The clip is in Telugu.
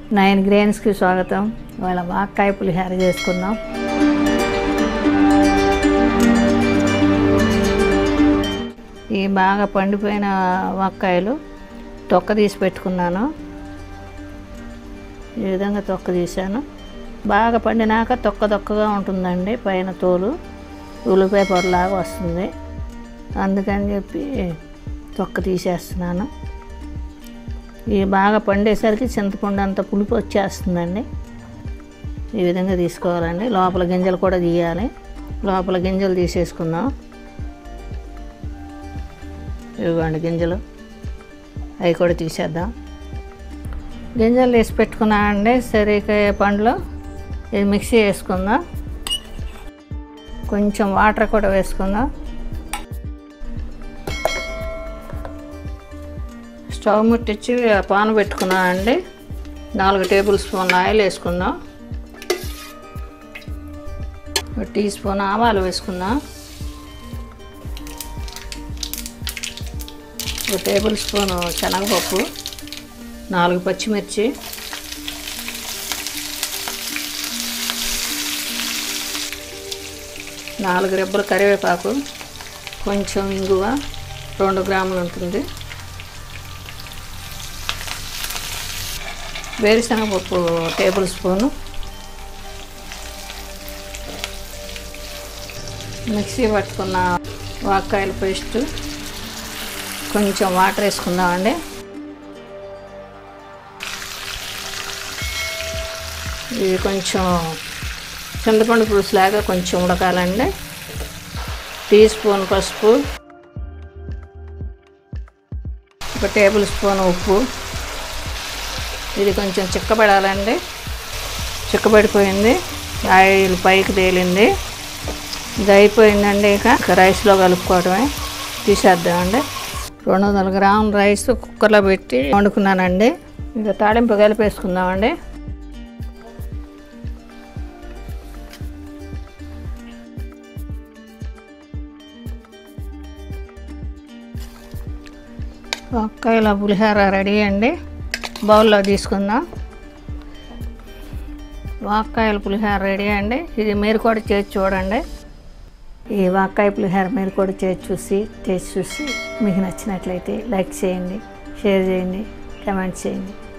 నైన్ గ్రెయిన్స్కి స్వాగతం ఇవాళ వాక్కాయ పులిహార చేసుకుందాం ఈ బాగా పండిపోయిన వాక్కాయలు తొక్క తీసి పెట్టుకున్నాను ఈ విధంగా తొక్క తీసాను బాగా పండినాక తొక్క తొక్కగా ఉంటుందండి పైన తోలు ఉల్లిపాయ పొరలాగా వస్తుంది అందుకని చెప్పి తొక్క తీసేస్తున్నాను ఇవి బాగా పండేసరికి చింతపండు అంత పులుపు వచ్చేస్తుందండి ఈ విధంగా తీసుకోవాలండి లోపల గింజలు కూడా తీయాలి లోపల గింజలు తీసేసుకుందాం ఇవ్వండి గింజలు అవి కూడా తీసేద్దాం గింజలు తీసి పెట్టుకున్నామండి సరికాయ పండ్లు ఇది మిక్సీ వేసుకుందాం కొంచెం వాటర్ కూడా వేసుకుందాం స్టవ్ ముట్టించి పాన్ పెట్టుకున్నానండి నాలుగు టేబుల్ స్పూన్ ఆయిల్ వేసుకుందాం ఒక టీ స్పూన్ ఆవాలు వేసుకుందాం ఒక టేబుల్ స్పూన్ శనగపప్పు నాలుగు పచ్చిమిర్చి నాలుగు రెబ్బల కరివేపాకు కొంచెం ఇంగువ రెండు గ్రాములు ఉంటుంది వేరుశనగపప్పు టేబుల్ స్పూను మిక్సీ పట్టుకున్న వాక్కాయల పేస్ట్ కొంచెం వాటర్ వేసుకుందామండి ఇది కొంచెం చింతపండు పులుసులాగా కొంచెం ఉడకాలండి టీ స్పూన్ పసుపు ఒక టేబుల్ స్పూన్ ఉప్పు ఇది కొంచెం చిక్కబడాలండి చిక్కబడిపోయింది ఆయిల్ పైకి తేలింది ఇది అయిపోయిందండి ఇక ఇక రైస్లో కలుపుకోవడమే తీసేద్దామండి రెండు వందల గ్రాముల రైస్ కుక్కర్లో పెట్టి వండుకున్నానండి ఇక తాలింపు కలిపేసుకుందామండి వంకాయల పులిహోర రెడీ అండి బౌల్లో తీసుకుందాం వాక్కాయల పులిహోర రెడీ అండి ఇది మీరు కూడా చేసి చూడండి ఈ వాక్కాయ పులిహోర మీరు కూడా చేసి చూసి టేస్ట్ చూసి మీకు నచ్చినట్లయితే లైక్ చేయండి షేర్ చేయండి కమెంట్ చేయండి